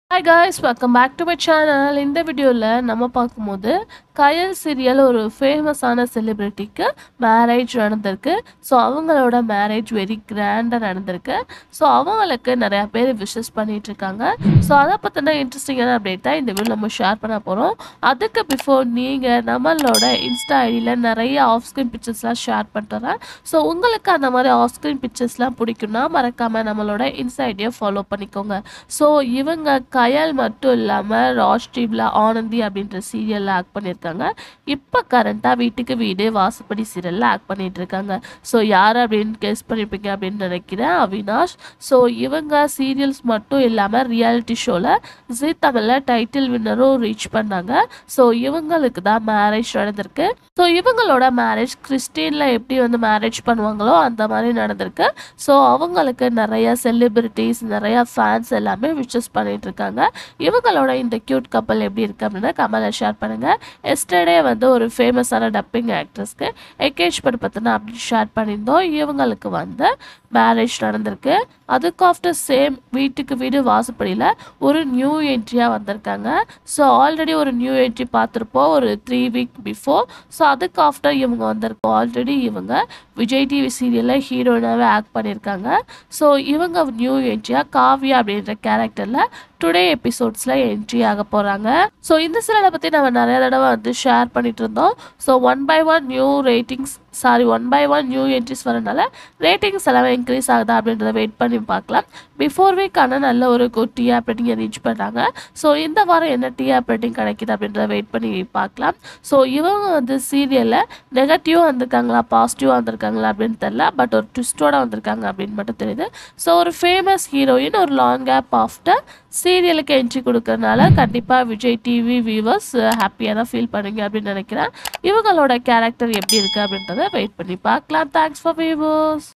hi guys welcome back to my channel இந்த வீடியோவில் நம்ம பார்க்கும்போது கயல் சீரியல் ஒரு ஃபேமஸான செலிப்ரிட்டிக்கு மேரேஜ் நடந்திருக்கு ஸோ அவங்களோட மேரேஜ் வெரி கிராண்டாக நடந்திருக்கு ஸோ அவங்களுக்கு நிறையா பேர் விஷஸ் பண்ணிட்டு இருக்காங்க ஸோ அதை பற்றின இன்ட்ரெஸ்டிங்கான அப்டேட் தான் இந்த வீடியோ நம்ம ஷேர் பண்ண போகிறோம் அதுக்கு பிஃபோர் நீங்கள் நம்மளோட இன்ஸ்டா ஐடியில் நிறைய ஆஃப் ஸ்க்ரீன் பிக்சர்ஸ்லாம் ஷேர் பண்ணுறேன் ஸோ உங்களுக்கு அந்த மாதிரி ஆஃப் ஸ்க்ரீன் பிக்சர்ஸ்லாம் பிடிக்கும்னா மறக்காமல் நம்மளோட இன்ஸ்டா ஐடியை ஃபாலோ பண்ணிக்கோங்க ஸோ இவங்க கயல் மட்டும் இல்லாமல் ராஜ் டிவியில் ஆனந்தி அப்படின்ற சீரியலில் ஆக்ட் பண்ணியிருக்காங்க இப்போ கரண்ட்டாக வீட்டுக்கு வீடு வாசப்படி சீரியலில் ஆக்ட் பண்ணிட்டு இருக்காங்க ஸோ யார் அப்படின்னு கெஸ் பண்ணியிருப்பீங்க அப்படின்னு நினைக்கிறேன் அவினாஷ் ஸோ இவங்க சீரியல்ஸ் மட்டும் இல்லாமல் ரியாலிட்டி ஷோவில் ஜி தமிழில் டைட்டில் வின்னரும் ரீச் பண்ணாங்க ஸோ இவங்களுக்கு தான் மேரேஜ் நடந்திருக்கு ஸோ இவங்களோட மேரேஜ் கிறிஸ்டினில் எப்படி வந்து மேரேஜ் பண்ணுவாங்களோ அந்த மாதிரி நடந்திருக்கு ஸோ அவங்களுக்கு நிறைய செலிபிரிட்டிஸ் நிறைய ஃபேன்ஸ் எல்லாமே விஷஸ் பண்ணிட்டு இருக்காங்க இவங்களோட இந்த கியூட் கப்பல் எப்படி இருக்கு அப்படின்னு கமலை ஷேர் பண்ணுங்க எஸ்டர்டே வந்து ஒரு ஃபேமஸான டப்பிங் ஆக்ட்ரஸ்க்கு எகேஜ் பட் பற்றின அப்படி ஷேர் பண்ணியிருந்தோம் இவங்களுக்கு வந்து மேரேஜ் நடந்திருக்கு அதுக்கு ஆஃப்டர் சேம் வீட்டுக்கு வீடு வாசப்படியில் ஒரு நியூ என்ட்ரியாக வந்திருக்காங்க ஸோ ஆல்ரெடி ஒரு நியூ என்ட்ரி பார்த்துருப்போம் ஒரு த்ரீ வீக் பிஃபோர் ஸோ அதுக்கு ஆஃப்டர் இவங்க வந்திருக்கோம் ஆல்ரெடி இவங்க விஜய் டிவி சீரியலில் ஹீரோயினாகவே ஆக்ட் பண்ணியிருக்காங்க ஸோ இவங்க நியூ என்ட்ரியாக காவ்யா அப்படின்ற கேரக்டரில் டுடே எபிசோட்ஸில் என்ட்ரி ஆக போகிறாங்க ஸோ இந்த சீரியலை பற்றி நம்ம நிறைய தடவை வந்து ஷேர் பண்ணிட்டு இருந்தோம் so one by one new ratings sorry one by one new entries வரனால ரேட்டிங்ஸ் எல்லாமே இன்க்ரீஸ் ஆகுதா அப்படின்றத வெயிட் பண்ணி பார்க்கலாம் பிஃபோர் வீக்கான நல்ல ஒரு குட் டிஆப் ரேட்டிங்கை ரீச் பண்ணாங்க ஸோ இந்த வாரம் என்ன டிஆப் ரேட்டிங் கிடைக்குது அப்படின்றத வெயிட் பண்ணி பார்க்கலாம் ஸோ இவங்க வந்து சீரியலில் நெகட்டிவாக வந்திருக்காங்களா பாசிட்டிவாக வந்திருக்காங்களா அப்படின்னு தெரில பட் ஒரு ட்விஸ்டோட வந்திருக்காங்க அப்படின்னு மட்டும் தெரியுது ஸோ ஒரு ஃபேமஸ் ஹீரோயின் ஒரு லாங் கேப் ஆஃப்டர் சீரியலுக்கு என்ட்ரி கொடுக்கறனால கண்டிப்பாக விஜய் டிவி வியூவர்ஸ் ஹாப்பியாக தான் ஃபீல் பண்ணுங்க அப்படின்னு நினைக்கிறேன் இவங்களோட கேரக்டர் எப்படி இருக்குது அப்படின்றத வெயிட் பண்ணி பார்க்கலாம் தேங்க்ஸ் ஃபார் வியூவர்ஸ்